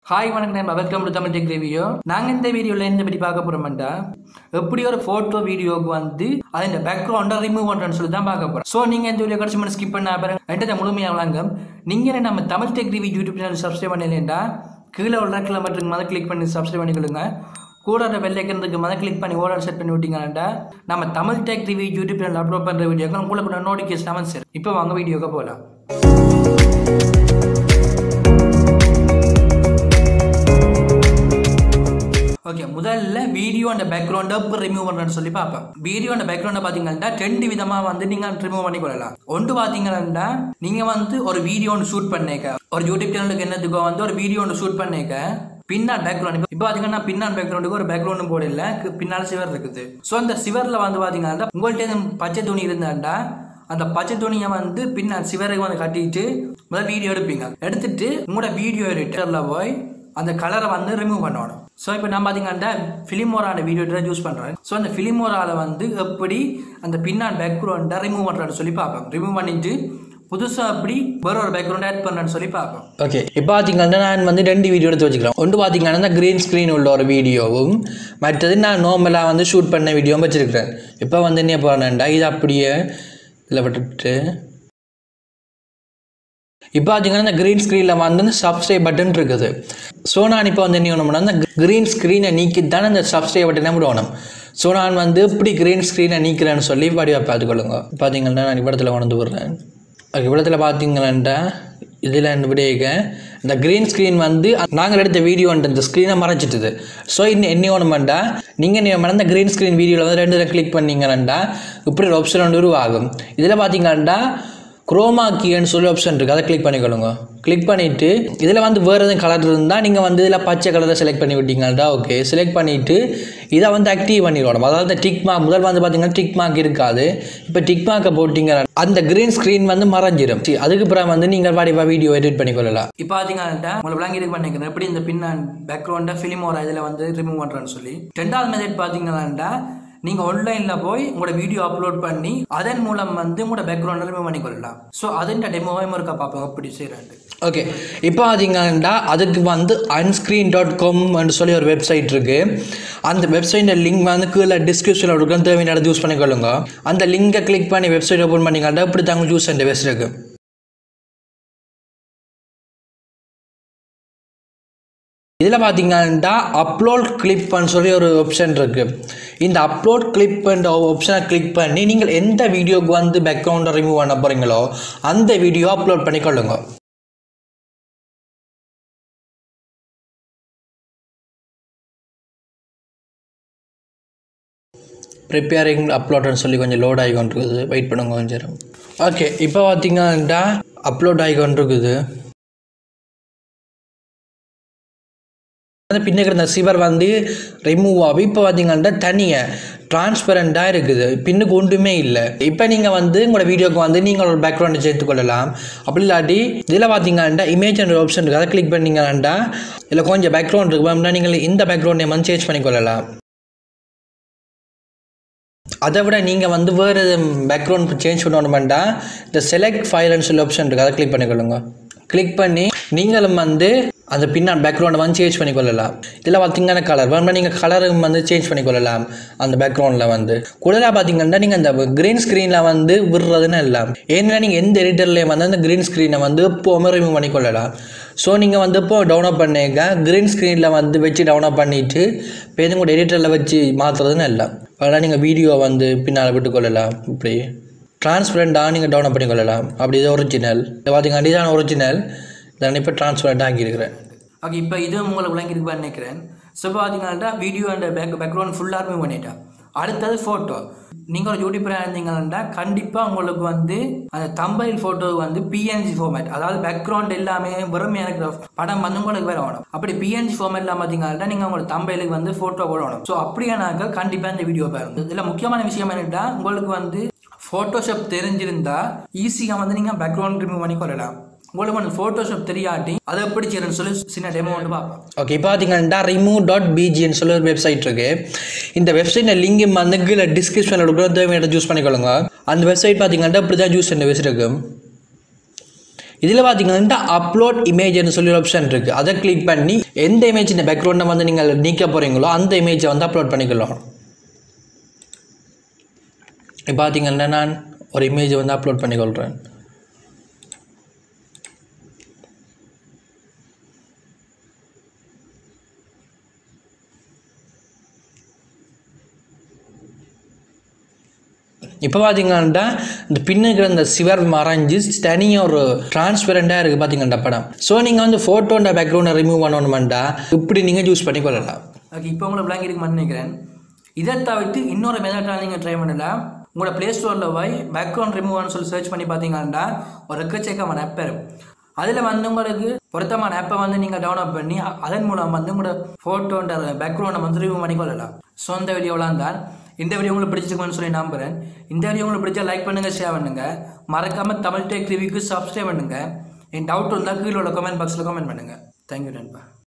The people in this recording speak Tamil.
ஹாய் வணக்கம் நம்ம welcome to Tamil tech review நாங்கள் இந்த வீடியோவில் என்ன பற்றி பார்க்க போகிறோம்டா எப்படி ஒரு ஃபோட்டோ வீடியோக்கு வந்து அதோட பேக்ரவுண்டை ரிமூவ் பண்ணுறேன்னு சொல்லி தான் பார்க்க போகிறோம் ஸோ நீங்கள் இந்த வீடியோ கடைசி மட்டும் ஸ்கிப் பண்ண பாருங்க ரெண்டு முழுமையாக வழங்கும் நீங்கள் நம்ம Tamil tech review YouTube channel subscribe பண்ணலைண்டா கீழே உள்ள கிளை பட்டன் மத கிளிக் பண்ணி சப்ஸ்கிரைப் பண்ணிக்கொள்ளுங்க கூட ஒரு பெல் ஐக்கனுக்கு மத கிளிக் பண்ணி ஓடர் செட் பண்ணி விட்டீங்கன்னா நம்ம Tamil tech review YouTube channel upload பண்ணுற வீடியோக்கு உங்களுக்கு நோட்டிஃபிகேஷன் அவன் சரி இப்போ வாங்க வீடியோக்கு போகலாம் ஓகே முதல்ல வீடியோ அந்த பேக்ரவுண்டை இப்போ ரிமூவ் பண்ணுறேன்னு சொல்லி பார்ப்பேன் வீடியோ அந்த பேக்ரவுண்டை பார்த்தீங்கன்னா ரெண்டு விதமாக வந்து நீங்கள் ரிமூவ் பண்ணி கொள்ளலாம் ஒன்று பார்த்தீங்கன்னா நீங்கள் வந்து ஒரு வீடியோ ஒன்று ஷூட் பண்ணேக்க ஒரு யூடியூப் சேனலுக்கு என்னத்துக்கோ வந்து ஒரு வீடியோ ஒன்று ஷூட் பண்ணேக்க பின்னால் பேக்ரவுண்ட் இப்போ பார்த்தீங்கன்னா பின்னால் பேக்ரவுண்டுக்கு ஒரு பேக்ரவுண்டும் போடல பின்னால் சிவர் இருக்குது ஸோ அந்த சிவரில் வந்து பார்த்தீங்கன்னா உங்கள்கிட்ட பச்சை துணி இருந்தாண்டா அந்த பச்சை துணியை வந்து பின்னால் சிவருக்கு வந்து கட்டிட்டு முதல் வீடியோ எடுப்பீங்க எடுத்துட்டு உங்களோட வீடியோ எடிட்டரில் போய் அந்த கலரை வந்து ரிமூவ் பண்ணணும் ஸோ இப்போ நான் பார்த்தீங்கன்னா ஃபிலிமோரான வீடியோ எடிட்டர் யூஸ் பண்ணுறேன் ஸோ அந்த ஃபிலிமோரால வந்து எப்படி அந்த பின்னால் பேக்ரவுண்டை ரிமூவ் பண்ணுறேன்னு சொல்லி பார்ப்பேன் ரிமூவ் பண்ணிட்டு புதுசாக அப்படி வேற ஒரு பேக்ரவுண்ட் ஆட் பண்ணுறேன்னு சொல்லி பார்ப்போம் ஓகே இப்போ பார்த்தீங்கன்னா நான் வந்து ரெண்டு வீடியோ எடுத்து வச்சுக்கிறேன் ஒன்று பார்த்தீங்கன்னா இந்த க்ரீன் ஸ்க்ரீன் உள்ள ஒரு வீடியோவும் மற்றது நான் நார்மலாக வந்து ஷூட் பண்ண வீடியோவும் வச்சுருக்கிறேன் இப்போ வந்து என்ன பண்ணேன்டா இது அப்படியே இதில் விட்டுட்டு இப்போ பார்த்தீங்கன்னா இந்த க்ரீன் ஸ்க்ரீனில் வந்து இந்த சப்ஸ்கிரைப் பட்டன் இருக்குது ஸோ நான் இப்போ வந்து என்ன பண்ணணும்னா இந்த க்ரீன் ஸ்க்ரீனை நீக்கி தானே இந்த சப்ஸ்கிரைப் பட்டனை விடணும் ஸோ நான் வந்து இப்படி க்ரீன் ஸ்க்ரீனை நீக்கிறேன்னு சொல்லி வடிவாக பார்த்துக்கொள்ளுங்க பார்த்தீங்கன்னா நான் இப்படத்தில் கொண்டு விடுறேன் இவ்வளத்தில் பார்த்தீங்களா இதில் விடையக இந்த க்ரீன் ஸ்க்ரீன் வந்து நாங்கள் எடுத்த வீடியோ இந்த ஸ்க்ரீனை மறைச்சிட்டுது ஸோ இன்னும் என்ன ஒன்றுமெண்டா நீங்கள் என்ன மறந்த க்ரீன் ஸ்க்ரீன் வீடியோவில் வந்து ரெண்டு கிளிக் பண்ணீங்கன்னா இப்படி ஒரு ஆப்ஷன் ஒன்று உருவாகும் இதில் பார்த்தீங்கன்னா குரோமா கீன்னு சொல்லி ஆப்ஷன் இருக்குது அதை கிளிக் பண்ணிக்கொள்ளுங்க கிளிக் பண்ணிவிட்டு இதில் வந்து வேறு எதுவும் கலர் இருந்தால் நீங்கள் வந்து இதில் பச்சை கலரை செலக்ட் பண்ணி விட்டீங்கன்னா ஓகே செலக்ட் பண்ணிவிட்டு இதை வந்து ஆக்டிவ் பண்ணிடணும் அதாவது டிக் மார்க் முதல் வந்து பார்த்தீங்கன்னா டிக் மார்க் இருக்காது இப்போ டிக் மார்க்கை போட்டிங்க அந்த க்ரீன் ஸ்க்ரீன் வந்து மறைஞ்சிடும் சரி, அதுக்கு பிறகு வந்து நீங்கள் வாடிவா வீடியோ எடிட் பண்ணிக்கொள்ளலாம் இப்போ பார்த்தீங்கன்னா உங்களை விளங்கி இது பண்ணிக்கிறேன் எப்படி இந்த பின்னால் பேக்ரவுண்டை ஃபிலிமோரா இதில் வந்து ரிமூவ் பண்ணுறேன்னு சொல்லி ரெண்டாவது மெத்தட் பார்த்தீங்கன்னா நீங்கள் ஆன்லைனில் போய் உங்களோட வீடியோ அப்லோட் பண்ணி அதன் மூலம் வந்து உங்களோட பேக்ரவுண்டை ரிமூவ் பண்ணிக்கொள்ளலாம் ஸோ அதுன்ற டெமோவையும் இருக்கா பார்ப்போம் எப்படி செய்கிறேன் ஓகே இப்போ பார்த்தீங்கன்னா அதுக்கு வந்து அன்ஸ்க்ரீன் டாட் காம்னு சொல்லி ஒரு வெப்சைட் இருக்குது அந்த வெப்சைட் லிங்க் வந்து கீழே டிஸ்கிரிப்ஷனில் இருக்கும் தேவையான யூஸ் பண்ணிக்கொள்ளுங்க அந்த லிங்கை கிளிக் பண்ணி வெப்சைட் ஓப்பன் பண்ணிங்கன்னா இப்படி தாங்க யூஸ் அண்ட் பெஸ்ட் இருக்குது இதில் பார்த்தீங்கன்னா அப்லோட் கிளிப்னு சொல்லி ஒரு ஆப்ஷன் இருக்குது இந்த அப்லோட் கிளிப்ன்ற ஆப்ஷனை கிளிக் பண்ணி நீங்கள் எந்த வீடியோக்கு வந்து பேக்ரவுண்டை ரிமூவ் பண்ண போகிறீங்களோ அந்த வீடியோ அப்லோட் பண்ணிக்கொள்ளுங்க ப்ரிப்பேரிங் அப்லோட்னு சொல்லி கொஞ்சம் லோட் ஆகி கொண்டிருக்குது வெயிட் பண்ணுங்க கொஞ்சம் நேரம். ஓகே இப்போ பார்த்தீங்கன்னா அப்லோட் ஆகி கொண்டிருக்குது அந்த பின்னுக்கு இருந்த சிவர் வந்து ரிமூவ் ஆகி இப்போ பார்த்தீங்கன்னா தனியாக டிரான்ஸ்பரண்ட்டாக இருக்குது பின்னுக்கு ஒன்றுமே இல்லை இப்போ நீங்கள் வந்து உங்களோட வீடியோக்கு வந்து நீங்கள் ஒரு பேக்ரவுண்டை சேர்த்துக்கொள்ளலாம் அப்படி இல்லாட்டி இதில் பார்த்தீங்கன்னா இமேஜ் என்ற ஆப்ஷன் இருக்குது அதை கிளிக் பண்ணீங்கன்னா இதில் கொஞ்சம் பேக்ரவுண்ட் இருக்கு அப்படின்னா நீங்கள் இந்த பேக்ரவுண்டை வந்து சேஞ்ச் பண்ணிக்கொள்ளலாம் அதை விட நீங்கள் வந்து வேறு பேக்ரவுண்ட் சேஞ்ச் பண்ணணுமெண்டா இந்த செலக்ட் ஃபைல்னு சொல்லி ஆப்ஷன் இருக்குது அதை கிளிக் பண்ணிக்கொள்ளுங்க கிளிக் பண்ணி நீங்களும் வந்து அந்த பின்னால் பேக்ரவுண்டை வந்து சேஞ்ச் பண்ணிக்கொள்ளலாம் இதில் பார்த்தீங்கன்னா கலர் வேணும்னா நீங்கள் கலரும் வந்து சேஞ்ச் பண்ணிக்கொள்ளலாம் அந்த பேக்ரவுண்டில் வந்து கூடுதலாக பார்த்தீங்கன்னா நீங்கள் அந்த க்ரீன் ஸ்க்ரீனில் வந்து விடுறதுன்னு எல்லாம் ஏன்னா நீங்கள் எந்த எடிட்டர்லேயும் வந்து அந்த க்ரீன் ஸ்க்ரீனை வந்து எப்போவுமே ரிமூவ் பண்ணிக்கொள்ளலாம் ஸோ நீங்கள் வந்து இப்போ டவுன்லோட் பண்ணிங்க க்ரீன் ஸ்க்ரீனில் வந்து வச்சு டவுன்லோட் பண்ணிவிட்டு இப்போ எதுவும் கூட எடிட்டரில் வச்சு மாற்றுறதுன்னு இல்லை அதனால் நீங்கள் வீடியோ வந்து பின்னால் விட்டுக்கொள்ளலாம் இப்படி டிரான்ஸ்பரண்டாக நீங்கள் டவுன்லோட் பண்ணிக்கொள்ளலாம் அப்படி இது ஒரிஜினல் இது பார்த்தீங்கன்னா இதுதான் ஒரிஜினல் நான் இப்போ டிரான்ஸ்பரண்டாக ஆக்கியிருக்கிறேன் ஓகே இப்போ இதுவும் உங்களுக்கு விளங்கியிருப்பான்னு நினைக்கிறேன் ஸோ பார்த்தீங்கன்னா வீடியோ அண்ட் பேக் பேக்ரவுண்ட் ஃபுல்லாக ரிமூவ் பண்ணிட்டேன் அடுத்தது ஃபோட்டோ நீங்கள் ஒரு யூடியூபராக இருந்தீங்கன்னா கண்டிப்பாக உங்களுக்கு வந்து அந்த தம்பைல் ஃபோட்டோ வந்து பிஎன்ஜி ஃபார்மேட் அதாவது பேக்ரவுண்ட் எல்லாமே வெறும் எனக்கு படம் வந்து உங்களுக்கு வேற வேணும் அப்படி பிஎன்ஜி ஃபார்மேட்ல பார்த்தீங்கன்னா நீங்கள் உங்களோட தம்பைலுக்கு வந்து ஃபோட்டோ போடணும் ஸோ அப்படியானாக்க கண்டிப்பாக இந்த வீடியோ பாருங்க இதில் முக்கியமான விஷயம் என்னட்டா உங்களுக்கு வந்து ஃபோட்டோஷாப் தெரிஞ்சிருந்தா ஈஸியாக வந்து நீங்கள் பேக்ரவுண்ட் ரிமூவ் பண்ணி கொள்ளலாம் உங்களுக்கு வந்து ஃபோட்டோஷாப் தெரியாட்டி அதை எப்படி செய்யணும்னு சொல்லி சின்ன டெமோ வந்து பார்ப்போம் ஓகே இப்போ பார்த்தீங்கன்னா ரிமூவ் டாட் பிஜின்னு சொல்லி ஒரு வெப்சைட் இருக்கு இந்த வெப்சைட்டில் லிங்க் வந்து கீழே டிஸ்கிரிப்ஷனில் கொடுக்குற தேவையான யூஸ் பண்ணிக்கொள்ளுங்க அந்த வெப்சைட் பார்த்தீங்கன்னா இப்படி தான் யூஸ் பண்ண வச்சிருக்கு இதில் பார்த்தீங்கன்னா அப்லோட் இமேஜ்னு சொல்லி ஒரு ஆப்ஷன் இருக்குது அதை கிளிக் பண்ணி எந்த இமேஜ் இந்த பேக்ரவுண்டை வந்து நீங்கள் நீக்க போகிறீங்களோ அந்த இமேஜை வந்து அப்லோட் பண்ணிக்கலாம் இப்போ பார்த்தீங்கன்னா நான் ஒரு இமேஜை வந்து அப்லோட் பண்ணிக்கொள்கிறேன் இப்போ பார்த்தீங்கன்னா இந்த பின்னுக்கிற இந்த சிவர் மறைஞ்சு தனியாக ஒரு டிரான்ஸ்பெரண்டாக இருக்குது பார்த்தீங்கன்னா படம் ஸோ நீங்கள் வந்து ஃபோட்டோன்ற பேக்ரவுண்டை ரிமூவ் பண்ணணுமெண்டா இப்படி நீங்கள் யூஸ் பண்ணி கொள்ளலாம் ஓகே இப்போ உங்களை விளங்கி இருக்குமான்னு நினைக்கிறேன் இதை தவிர்த்து இன்னொரு மெத்தடாக நீங்கள் ட்ரை பண்ணலாம் உங்களோட ப்ளே ஸ்டோரில் போய் பேக்ரவுண்ட் ரிமூவ்னு சொல்லி சர்ச் பண்ணி பார்த்தீங்கன்னா ஒரு எக்கச்சக்கமான ஆப் வரும் அதில் வந்து உங்களுக்கு பொருத்தமான ஆப்பை வந்து நீங்கள் டவுன்லோட் பண்ணி அ- அதன் மூலம் வந்து உங்களோட ஃபோட்டோன்ற பேக்ரவுண்டை வந்து ரிமூவ் பண்ணி கொள்ளலாம் ஸோ இந்த வீடியோலாம் தான் இந்த வீடியோ உங்களுக்கு பிடிச்சிருக்கும்னு சொல்லி நம்புறேன் இந்த வீடியோ உங்களுக்கு பிடிச்சா லைக் பண்ணுங்க ஷேர் பண்ணுங்க மறக்காம தமிழ் டெக் ரிவ்யூக்கு சப்ஸ்கிரைப் பண்ணுங்க என் டவுட் இருந்தால் கீழே உள்ள கமெண்ட் பாக்ஸில் கமெண்ட் பண்ணுங்க தேங்க்யூ நண்பா